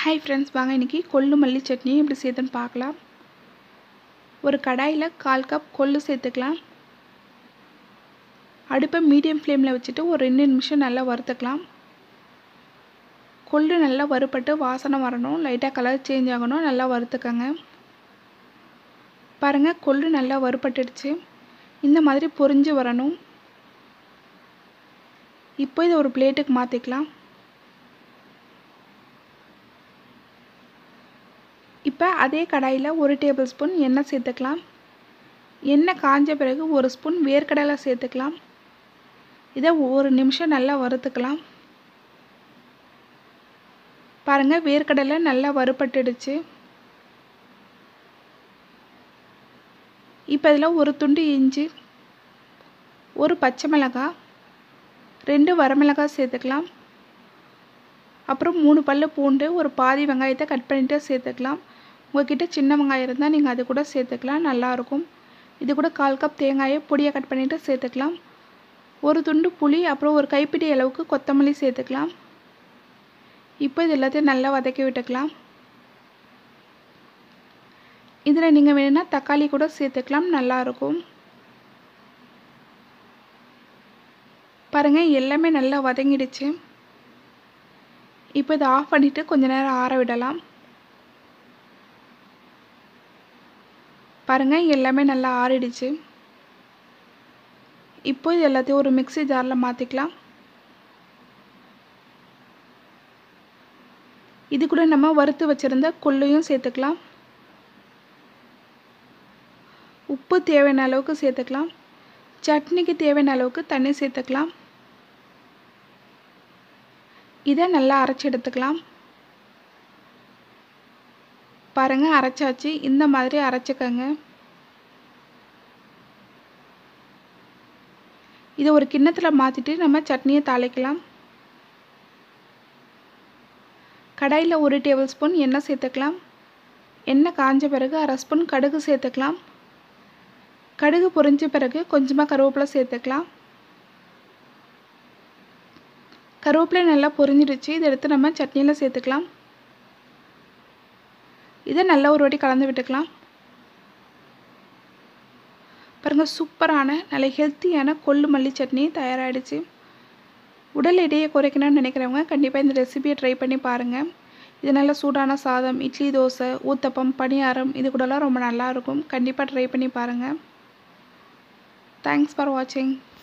hi friends வாங்க இன்றைக்கி கொள்ளு மல்லி சட்னி எப்படி செய்யுதுன்னு பார்க்கலாம் ஒரு கடாயில் கால் கப் கொள்ளு சேர்த்துக்கலாம் அடுப்பை மீடியம் ஃப்ளேமில் வச்சுட்டு ஒரு ரெண்டு நிமிஷம் நல்லா வறுத்துக்கலாம் கொள்ளு நல்லா வறுப்பட்டு வாசனை வரணும் லைட்டாக கலர் சேஞ்ச் ஆகணும் நல்லா வறுத்துக்கங்க பாருங்கள் கொள்ளு நல்லா வறுப்பட்டுடுச்சு இந்த மாதிரி பொரிஞ்சு வரணும் இப்போ இதை ஒரு பிளேட்டுக்கு மாற்றிக்கலாம் இப்போ அதே கடாயில் ஒரு டேபிள் ஸ்பூன் எண்ணெய் சேர்த்துக்கலாம் எண்ணெய் காஞ்ச பிறகு ஒரு ஸ்பூன் வேர்க்கடலை சேர்த்துக்கலாம் இதை ஒரு நிமிஷம் நல்லா வறுத்துக்கலாம் பாருங்கள் வேர்க்கடலை நல்லா வறுப்பட்டுடுச்சு இப்போ இதில் ஒரு துண்டு இஞ்சி ஒரு பச்சை மிளகாய் ரெண்டு வரமிளகாய் சேர்த்துக்கலாம் அப்புறம் மூணு பல்லு பூண்டு ஒரு பாதி வெங்காயத்தை கட் பண்ணிவிட்டு சேர்த்துக்கலாம் உங்கள்கிட்ட சின்ன வெங்காயம் இருந்தால் நீங்கள் அது கூட சேர்த்துக்கலாம் நல்லாயிருக்கும் இது கூட கால் கப் தேங்காயை பொடியை கட் பண்ணிவிட்டு சேர்த்துக்கலாம் ஒரு துண்டு புளி அப்புறம் ஒரு கைப்பிடி அளவுக்கு கொத்தமல்லி சேர்த்துக்கலாம் இப்போ இது எல்லாத்தையும் நல்லா வதக்கி விட்டுக்கலாம் இதில் நீங்கள் வேணும்னா தக்காளி கூட சேர்த்துக்கலாம் நல்லாயிருக்கும் பாருங்கள் எல்லாமே நல்லா வதங்கிடுச்சு இப்போ இதை ஆஃப் பண்ணிவிட்டு கொஞ்ச நேரம் ஆற விடலாம் பாருங்கள் எல்லாமே நல்லா ஆறிடுச்சு இப்போ இது எல்லாத்தையும் ஒரு மிக்சி ஜாரில் மாற்றிக்கலாம் இது கூட நம்ம வறுத்து வச்சுருந்த கொள்ளையும் சேர்த்துக்கலாம் உப்பு தேவையான அளவுக்கு சேர்த்துக்கலாம் சட்னிக்கு தேவையான அளவுக்கு தண்ணி சேர்த்துக்கலாம் இதை நல்லா அரைச்சி எடுத்துக்கலாம் பாருங்கள் அரைச்சாச்சு இந்த மாதிரி அரைச்சிக்கங்க இதை ஒரு கிண்ணத்தில் மாற்றிட்டு நம்ம சட்னியை தாளிக்கலாம் கடாயில் ஒரு டேபிள் ஸ்பூன் எண்ணெய் சேர்த்துக்கலாம் எண்ணெய் காஞ்ச பிறகு அரை ஸ்பூன் கடுகு சேர்த்துக்கலாம் கடுகு பொரிஞ்ச பிறகு கொஞ்சமாக கருவேப்பிலை சேர்த்துக்கலாம் கருவேப்பிலை நல்லா பொரிஞ்சிடுச்சு இதை எடுத்து நம்ம சட்னியில் சேர்த்துக்கலாம் இதை நல்லா ஒரு வாட்டி கலந்து விட்டுக்கலாம் பாருங்கள் சூப்பரான நல்ல ஹெல்த்தியான கொள்ளு மல்லி சட்னி தயாராகிடுச்சு உடல் எடையை குறைக்கணும்னு நினைக்கிறவங்க கண்டிப்பாக இந்த ரெசிபியை ட்ரை பண்ணி பாருங்கள் இது நல்ல சூடான சாதம் இட்லி தோசை ஊத்தப்பம் பணியாரம் இது கூடலாம் ரொம்ப நல்லாயிருக்கும் கண்டிப்பாக ட்ரை பண்ணி பாருங்கள் தேங்க்ஸ் ஃபார் வாட்சிங்